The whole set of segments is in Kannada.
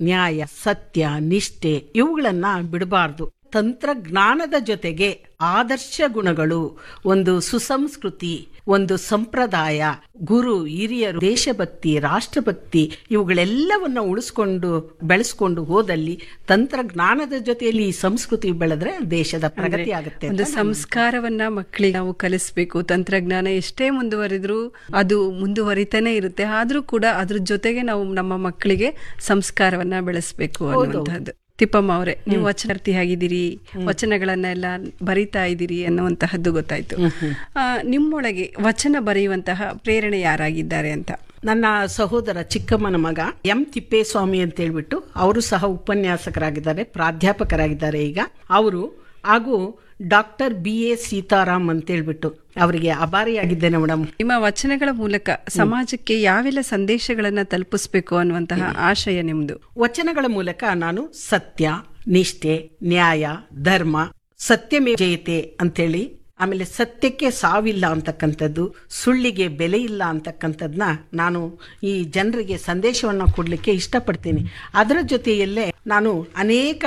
ನ್ಯಾಯ ಸತ್ಯ ನಿಷ್ಠೆ ಇವುಗಳನ್ನ ಬಿಡಬಾರ್ದು ತಂತ್ರಜ್ಞಾನದ ಜೊತೆಗೆ ಆದರ್ಶ ಗುಣಗಳು ಒಂದು ಸುಸಂಸ್ಕೃತಿ ಒಂದು ಸಂಪ್ರದಾಯ ಗುರು ಹಿರಿಯರು ದೇಶಭಕ್ತಿ ರಾಷ್ಟ್ರಭಕ್ತಿ ಇವುಗಳೆಲ್ಲವನ್ನ ಉಳಿಸ್ಕೊಂಡು ಬೆಳೆಸ್ಕೊಂಡು ಹೋದಲ್ಲಿ ತಂತ್ರಜ್ಞಾನದ ಜೊತೆಯಲ್ಲಿ ಈ ಸಂಸ್ಕೃತಿ ಬೆಳೆದ್ರೆ ದೇಶದ ಪ್ರಗತಿ ಆಗುತ್ತೆ ಒಂದು ಸಂಸ್ಕಾರವನ್ನ ಮಕ್ಕಳಿಗೆ ನಾವು ಕಲಿಸ್ಬೇಕು ತಂತ್ರಜ್ಞಾನ ಎಷ್ಟೇ ಮುಂದುವರಿದ್ರು ಅದು ಮುಂದುವರಿತಾನೆ ಇರುತ್ತೆ ಆದ್ರೂ ಕೂಡ ಅದ್ರ ಜೊತೆಗೆ ನಾವು ನಮ್ಮ ಮಕ್ಕಳಿಗೆ ಸಂಸ್ಕಾರವನ್ನ ಬೆಳೆಸ್ಬೇಕು ಅನ್ನುವಂಥದ್ದು ತಿಪ್ಪಮ್ಮ ಅವರೇ ನೀವು ವಚನಾರ್ಥಿ ಆಗಿದ್ದೀರಿ ವಚನಗಳನ್ನೆಲ್ಲ ಬರಿತಾ ಇದ್ದೀರಿ ಅನ್ನುವಂತಹದ್ದು ಗೊತ್ತಾಯ್ತು ಆ, ನಿಮ್ಮೊಳಗೆ ವಚನ ಬರೆಯುವಂತಹ ಪ್ರೇರಣೆ ಯಾರಾಗಿದ್ದಾರೆ ಅಂತ ನನ್ನ ಸಹೋದರ ಚಿಕ್ಕಮ್ಮನ ಮಗ ಎಂ ತಿಪ್ಪೇಸ್ವಾಮಿ ಅಂತ ಹೇಳ್ಬಿಟ್ಟು ಅವರು ಸಹ ಉಪನ್ಯಾಸಕರಾಗಿದ್ದಾರೆ ಪ್ರಾಧ್ಯಾಪಕರಾಗಿದ್ದಾರೆ ಈಗ ಅವರು ಹಾಗೂ ಡಾಕ್ಟರ್ ಬಿ ಎ ಸೀತಾರಾಮ್ ಅಂತ ಹೇಳ್ಬಿಟ್ಟು ಅವರಿಗೆ ಅಭಾರಿಯಾಗಿದ್ದೇನೆ ಮೇಡಮ್ ನಿಮ್ಮ ವಚನಗಳ ಮೂಲಕ ಸಮಾಜಕ್ಕೆ ಯಾವೆಲ್ಲ ಸಂದೇಶಗಳನ್ನ ತಲುಪಿಸ್ಬೇಕು ಅನ್ನುವಂತಹ ಆಶಯ ನಿಮ್ದು ವಚನಗಳ ಮೂಲಕ ನಾನು ಸತ್ಯ ನಿಷ್ಠೆ ನ್ಯಾಯ ಧರ್ಮ ಸತ್ಯಮೇ ಜಯತೆ ಅಂತೇಳಿ ಆಮೇಲೆ ಸತ್ಯಕ್ಕೆ ಸಾವಿಲ್ಲ ಅಂತಕ್ಕಂಥದ್ದು ಸುಳ್ಳಿಗೆ ಬೆಲೆ ಇಲ್ಲ ಅಂತಕ್ಕಂಥದ್ದನ್ನ ನಾನು ಈ ಜನರಿಗೆ ಸಂದೇಶವನ್ನ ಕೊಡ್ಲಿಕ್ಕೆ ಇಷ್ಟಪಡ್ತೀನಿ ಅದರ ಜೊತೆಯಲ್ಲೇ ನಾನು ಅನೇಕ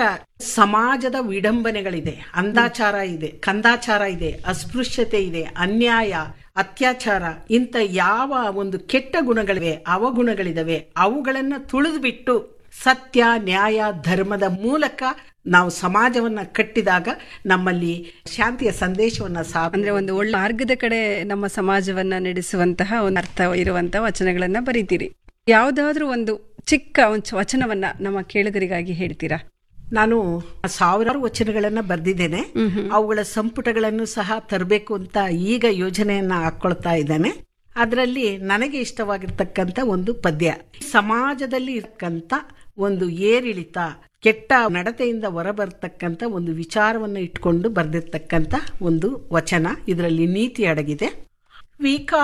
ಸಮಾಜದ ವಿಡಂಬನೆಗಳಿದೆ ಅಂದಾಚಾರ ಇದೆ ಕಂದಾಚಾರ ಇದೆ ಅಸ್ಪೃಶ್ಯತೆ ಇದೆ ಅನ್ಯಾಯ ಅತ್ಯಾಚಾರ ಇಂಥ ಯಾವ ಒಂದು ಕೆಟ್ಟ ಗುಣಗಳಿವೆ ಅವಗುಣಗಳಿದಾವೆ ಅವುಗಳನ್ನ ತುಳಿದು ಬಿಟ್ಟು ಸತ್ಯ ನ್ಯಾಯ ಧರ್ಮದ ಮೂಲಕ ನಾವು ಸಮಾಜವನ್ನ ಕಟ್ಟಿದಾಗ ನಮ್ಮಲ್ಲಿ ಶಾಂತಿಯ ಸಂದೇಶವನ್ನ ಸಾ ಅಂದ್ರೆ ಒಂದು ಒಳ್ಳೆ ಮಾರ್ಗದ ಕಡೆ ನಮ್ಮ ಸಮಾಜವನ್ನ ನಡೆಸುವಂತಹ ಒಂದು ಅರ್ಥ ಇರುವಂತಹ ವಚನಗಳನ್ನ ಬರೀತೀರಿ ಯಾವ್ದಾದ್ರೂ ಒಂದು ಚಿಕ್ಕ ಒಂದು ವಚನವನ್ನ ನಮ್ಮ ಕೇಳುಗರಿಗಾಗಿ ಹೇಳ್ತೀರಾ ನಾನು ಸಾವಿರಾರು ವಚನಗಳನ್ನ ಬರೆದಿದ್ದೇನೆ ಅವುಗಳ ಸಂಪುಟಗಳನ್ನು ಸಹ ತರಬೇಕು ಅಂತ ಈಗ ಯೋಜನೆಯನ್ನ ಹಾಕೊಳ್ತಾ ಇದ್ದೇನೆ ಅದರಲ್ಲಿ ನನಗೆ ಇಷ್ಟವಾಗಿರ್ತಕ್ಕಂಥ ಒಂದು ಪದ್ಯ ಸಮಾಜದಲ್ಲಿ ಇರ್ತಕ್ಕಂಥ ಒಂದು ಏರಿಳಿತ ಕೆಟ್ಟ ನಡತೆಯಿಂದ ಹೊರಬರ್ತಕ್ಕಂಥ ಒಂದು ವಿಚಾರವನ್ನು ಇಟ್ಕೊಂಡು ಬರೆದಿರ್ತಕ್ಕಂಥ ಒಂದು ವಚನ ಇದರಲ್ಲಿ ನೀತಿ ಅಡಗಿದೆ ವಿಕಾ